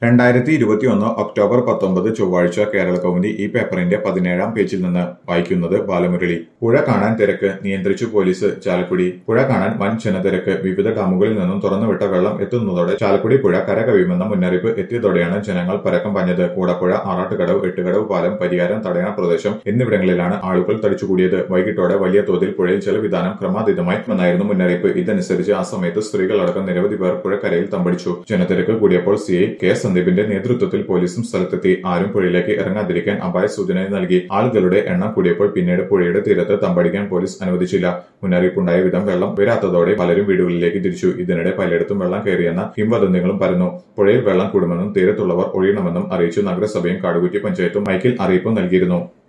രണ്ടായിരത്തി ഇരുപത്തിയൊന്ന് ഒക്ടോബർ പത്തൊമ്പത് ചൊവ്വാഴ്ച കേരള കൗമുദി ഈ പേപ്പറിന്റെ പതിനേഴാം പേജിൽ നിന്ന് വായിക്കുന്നത് ബാലമുരളി പുഴ കാണാൻ തിരക്ക് നിയന്ത്രിച്ചു പോലീസ് ചാലക്കുടി പുഴ കാണാൻ വൻ ജനതിരക്ക് വിവിധ ഡാമുകളിൽ നിന്നും തുറന്നുവിട്ട വെള്ളം എത്തുന്നതോടെ ചാലക്കുടി പുഴ കരകവിയുമെന്ന മുന്നറിയിപ്പ് എത്തിയതോടെയാണ് ജനങ്ങൾ പരക്കം പാഞ്ഞത് കൂടപ്പുഴ ആറാട്ടുകടവ് എട്ടുകടവ് പാലം പരിയാരം തടയണ പ്രദേശം എന്നിവിടങ്ങളിലാണ് ആളുകൾ തടിച്ചുകൂടിയത് വൈകിട്ടോടെ വലിയ തോതിൽ പുഴയിൽ ജലവിധാനം ക്രമാതീതമായി എന്നായിരുന്നു മുന്നറിയിപ്പ് ഇതനുസരിച്ച് ആ സമയത്ത് സ്ത്രീകളടക്കം നിരവധി പേർ പുഴക്കരയിൽ തമ്പടിച്ചു ജനത്തിരക്ക് കൂടിയപ്പോൾ സി ഐ കെ സന്ദീപിന്റെ നേതൃത്വത്തിൽ പോലീസും സ്ഥലത്തെത്തി ആരും പുഴയിലേക്ക് ഇറങ്ങാതിരിക്കാൻ അപായ സൂചന നൽകി ആളുകളുടെ എണ്ണം കൂടിയപ്പോൾ പിന്നീട് പുഴയുടെ തീരത്ത് തമ്പടിക്കാൻ പോലീസ് അനുവദിച്ചില്ല മുന്നറിയിപ്പുണ്ടായ വിധം വെള്ളം വരാത്തതോടെ പലരും വീടുകളിലേക്ക് തിരിച്ചു ഇതിനിടെ പലയിടത്തും വെള്ളം കയറിയെന്ന കിംവദന്തികളും പരന്നു പുഴയിൽ വെള്ളം കൂടുമെന്നും തീരത്തുള്ളവർ ഒഴിയണമെന്നും അറിയിച്ചു നഗരസഭയും കാടുകുറ്റി പഞ്ചായത്തും മൈക്കിൽ അറിയിപ്പ് നൽകിയിരുന്നു